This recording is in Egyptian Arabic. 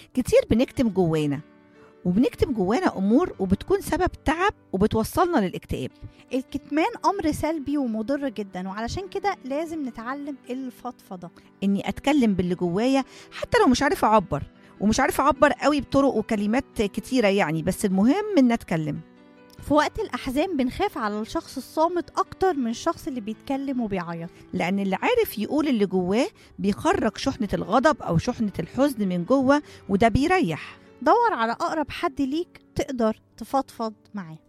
كتير بنكتم جوانا وبنكتم جوانا امور وبتكون سبب تعب وبتوصلنا للاكتئاب الكتمان امر سلبي ومضر جدا وعلشان كده لازم نتعلم الفضفضه اني اتكلم باللي جوايا حتى لو مش عارفه اعبر ومش عارفه اعبر قوي بطرق وكلمات كتيره يعني بس المهم ان اتكلم في وقت الاحزان بنخاف على الشخص الصامت اكتر من الشخص اللي بيتكلم وبيعيط لان اللي عارف يقول اللي جواه بيخرج شحنه الغضب او شحنه الحزن من جوه وده بيريح دور على اقرب حد ليك تقدر تفضفض معاه